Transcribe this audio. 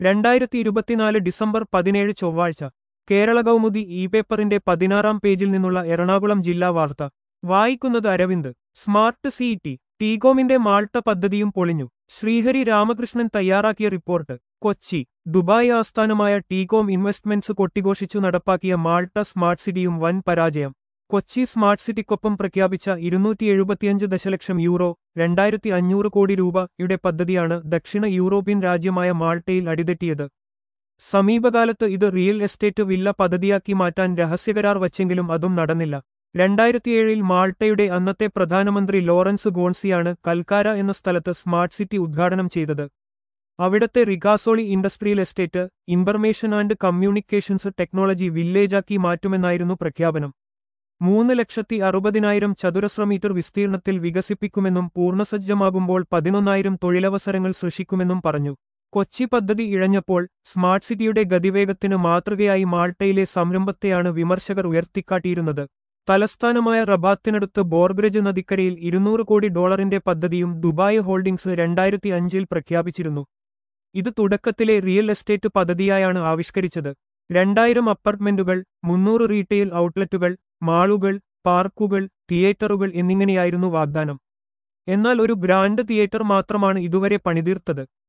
രണ്ടായിരത്തി ഇരുപത്തിനാല് ഡിസംബർ പതിനേഴ് ചൊവ്വാഴ്ച കേരള കൗമുദി ഇ പേപ്പറിന്റെ പതിനാറാം പേജിൽ നിന്നുള്ള എറണാകുളം ജില്ലാ വാർത്ത വായിക്കുന്നത് അരവിന്ദ് സ്മാർട്ട് സിഇടി ടീകോമിന്റെ മാൾട്ട പദ്ധതിയും പൊളിഞ്ഞു ശ്രീഹരി രാമകൃഷ്ണൻ തയ്യാറാക്കിയ റിപ്പോർട്ട് കൊച്ചി ദുബായ് ആസ്ഥാനമായ ടീകോം ഇൻവെസ്റ്റ്മെന്റ്സ് കൊട്ടിഘോഷിച്ചു നടപ്പാക്കിയ മാൾട്ട സ്മാർട്ട് സിറ്റിയും വൻ പരാജയം കൊച്ചി സ്മാർട്ട് സിറ്റിക്കൊപ്പം പ്രഖ്യാപിച്ച ഇരുന്നൂറ്റി എഴുപത്തിയഞ്ച് ദശലക്ഷം യൂറോ രണ്ടായിരത്തി അഞ്ഞൂറ് കോടി രൂപയുടെ പദ്ധതിയാണ് ദക്ഷിണ യൂറോപ്യൻ രാജ്യമായ മാൾട്ടയിൽ അടിതെറ്റിയത് സമീപകാലത്ത് ഇത് റിയൽ എസ്റ്റേറ്റ് വില്ല പദ്ധതിയാക്കി മാറ്റാൻ രഹസ്യകരാർ വച്ചെങ്കിലും അതും നടന്നില്ല രണ്ടായിരത്തിയേഴിൽ മാൾട്ടയുടെ അന്നത്തെ പ്രധാനമന്ത്രി ലോറൻസ് ഗോൺസിയാണ് കൽക്കാര എന്ന സ്ഥലത്ത് സ്മാർട്ട് സിറ്റി ഉദ്ഘാടനം ചെയ്തത് അവിടത്തെ Ricasoli industrial estate information and communications technology വില്ലേജാക്കി മാറ്റുമെന്നായിരുന്നു പ്രഖ്യാപനം മൂന്ന് ലക്ഷത്തി അറുപതിനായിരം ചതുരശ്ര മീറ്റർ വിസ്തീർണത്തിൽ വികസിപ്പിക്കുമെന്നും പൂർണ്ണസജ്ജമാകുമ്പോൾ പതിനൊന്നായിരം തൊഴിലവസരങ്ങൾ സൃഷ്ടിക്കുമെന്നും പറഞ്ഞു കൊച്ചി പദ്ധതി ഇഴഞ്ഞപ്പോൾ സ്മാർട്ട് സിറ്റിയുടെ ഗതിവേഗത്തിന് മാതൃകയായി മാൾട്ടയിലെ സംരംഭത്തെയാണ് വിമർശകർ ഉയർത്തിക്കാട്ടിയിരുന്നത് തലസ്ഥാനമായ റബാത്തിനടുത്ത് ബോർഗ്രജ് നദിക്കരയിൽ ഇരുന്നൂറ് കോടി ഡോളറിന്റെ പദ്ധതിയും ദുബായ് ഹോൾഡിംഗ്സ് രണ്ടായിരത്തി അഞ്ചിൽ പ്രഖ്യാപിച്ചിരുന്നു ഇത് തുടക്കത്തിലെ റിയൽ എസ്റ്റേറ്റ് പദ്ധതിയായാണ് ആവിഷ്കരിച്ചത് രണ്ടായിരം അപ്പാർട്ട്മെന്റുകൾ മുന്നൂറ് റീറ്റെയിൽ ഔട്ട്ലെറ്റുകൾ മാളുകൾ പാർക്കുകൾ തിയേറ്ററുകൾ എന്നിങ്ങനെയായിരുന്നു വാഗ്ദാനം എന്നാൽ ഒരു ഗ്രാൻഡ് തിയേറ്റർ മാത്രമാണ് ഇതുവരെ പണിതീർത്തത്